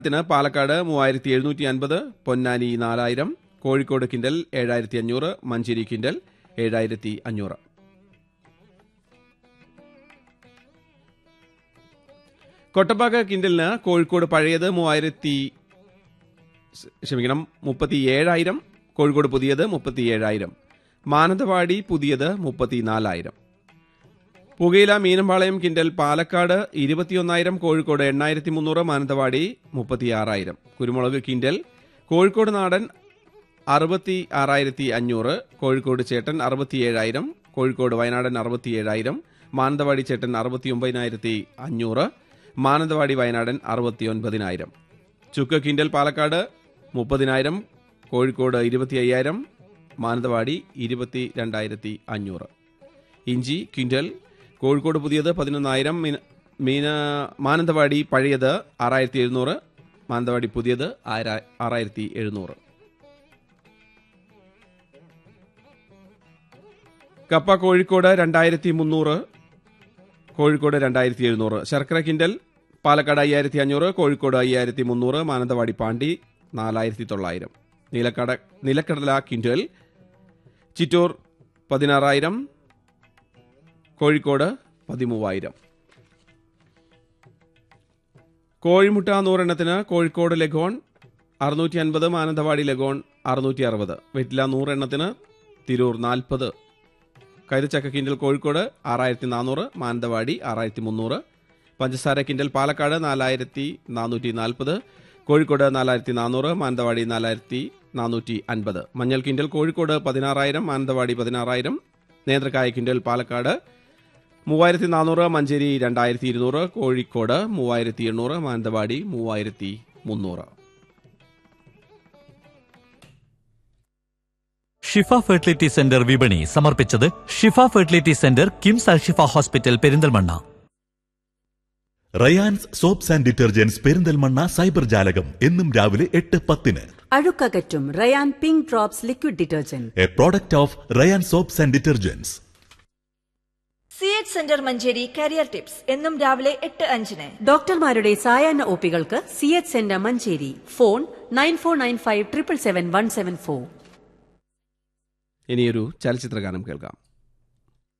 ത്തിന് പാലക്കാട് മൂവായിരത്തി എഴുന്നൂറ്റി അൻപത് പൊന്നാനി നാലായിരം കോഴിക്കോട് കിൻഡൽ ഏഴായിരത്തി അഞ്ഞൂറ് മഞ്ചേരി കിൻഡൽ ഏഴായിരത്തി അഞ്ഞൂറ് കൊട്ടപ്പാക്ക കിൻഡലിന് കോഴിക്കോട് പഴയത് മൂവായിരത്തി ക്ഷമിക്കണം മുപ്പത്തി ഏഴായിരം കോഴിക്കോട് പുതിയത് മുപ്പത്തി ഏഴായിരം മാനന്തവാടി പുതിയത് മുപ്പത്തിനാലായിരം പുകയില മീനമ്പാളയം കിൻഡൽ പാലക്കാട് ഇരുപത്തിയൊന്നായിരം കോഴിക്കോട് എണ്ണായിരത്തി മുന്നൂറ് മാനന്തവാടി മുപ്പത്തിയാറായിരം കുരുമുളക് കിൻഡൽ കോഴിക്കോട് നാടൻ അറുപത്തി ആറായിരത്തി അഞ്ഞൂറ് കോഴിക്കോട് ചേട്ടൻ അറുപത്തിയേഴായിരം കോഴിക്കോട് വയനാടൻ അറുപത്തിയേഴായിരം മാനന്തവാടി ചേട്ടൻ അറുപത്തി ഒമ്പതിനായിരത്തി അഞ്ഞൂറ് മാനന്തവാടി വയനാടൻ അറുപത്തി ഒൻപതിനായിരം ചുക്ക് കിൻഡൽ പാലക്കാട് മുപ്പതിനായിരം കോഴിക്കോട് ഇരുപത്തി അയ്യായിരം മാനന്തവാടി ഇരുപത്തി രണ്ടായിരത്തി അഞ്ഞൂറ് ഇഞ്ചി ക്വിൻ്റൽ കോഴിക്കോട് പുതിയത് പതിനൊന്നായിരം മീന മീന മാനന്തവാടി പഴയത് ആറായിരത്തി എഴുന്നൂറ് മാനന്തവാടി പുതിയത് ആയിര- ആറായിരത്തി എഴുന്നൂറ് കപ്പ കോഴിക്കോട് രണ്ടായിരത്തി മുന്നൂറ് കോഴിക്കോട് രണ്ടായിരത്തി എഴുന്നൂറ് ശർക്കര കിൻഡൽ പാലക്കാട് അയ്യായിരത്തി അഞ്ഞൂറ് കോഴിക്കോട് അയ്യായിരത്തി മുന്നൂറ് മാനന്തവാടി പാണ്ടി നാലായിരത്തി തൊള്ളായിരം നീലക്കട നിലക്കടല കിൻഡൽ ചിറ്റൂർ പതിനാറായിരം കോഴിക്കോട് പതിമൂവായിരം കോഴിമുട്ട നൂറെണ്ണത്തിന് കോഴിക്കോട് ലഗോൺ അറുന്നൂറ്റി അൻപത് മാനന്തവാടി ലഗോൺ അറുന്നൂറ്റി അറുപത് വെറ്റില നൂറെണ്ണത്തിന് തിരൂർ നാൽപ്പത് കൈതച്ചക്ക കിൻഡൽ കോഴിക്കോട് ആറായിരത്തി നാനൂറ് മാനന്തവാടി ആറായിരത്തി മുന്നൂറ് പഞ്ചസാര കിൻഡൽ പാലക്കാട് നാലായിരത്തി നാനൂറ്റി നാൽപ്പത് കോഴിക്കോട് നാലായിരത്തി നാനൂറ് മാനന്തവാടി നാലായിരത്തി നാനൂറ്റി അൻപത് മഞ്ഞൾ കിൻഡൽ കോഴിക്കോട് പതിനാറായിരം മാനന്തവാടി പതിനാറായിരം നേന്ത്രക്കായ കിൻഡൽ പാലക്കാട് മൂവായിരത്തി നാനൂറ് മഞ്ചേരി രണ്ടായിരത്തി ഇരുന്നൂറ് കോഴിക്കോട് മൂവായിരത്തി എണ്ണൂറ് മാനന്തവാടി മൂവായിരത്തി മുന്നൂറ് ഷിഫ ഫെർട്ടിലിറ്റി സെന്റർ വിപണി സമർപ്പിച്ചത് Shifa fertility centre KIMS Alshifa hospital Perinthalmanna Rayan's soaps and detergents Perinthalmanna cyber ജാലകം എന്നും രാവിലെ എട്ട് പത്തിന് അഴുക്കകറ്റും Rayan pink drops liquid detergent a product of Rayan soaps and detergents C H centre Manjeri career tips എന്നും രാവിലെ എട്ട് അഞ്ചിന് ഡോക്ടർമാരുടെ സായാഹ്ന ഒപികൾക്ക് C H centre Manjeri phone nine four nine five triple seven one seven four ഇനിയൊരു ചലച്ചിത്ര ഗാനം കേൾക്കാം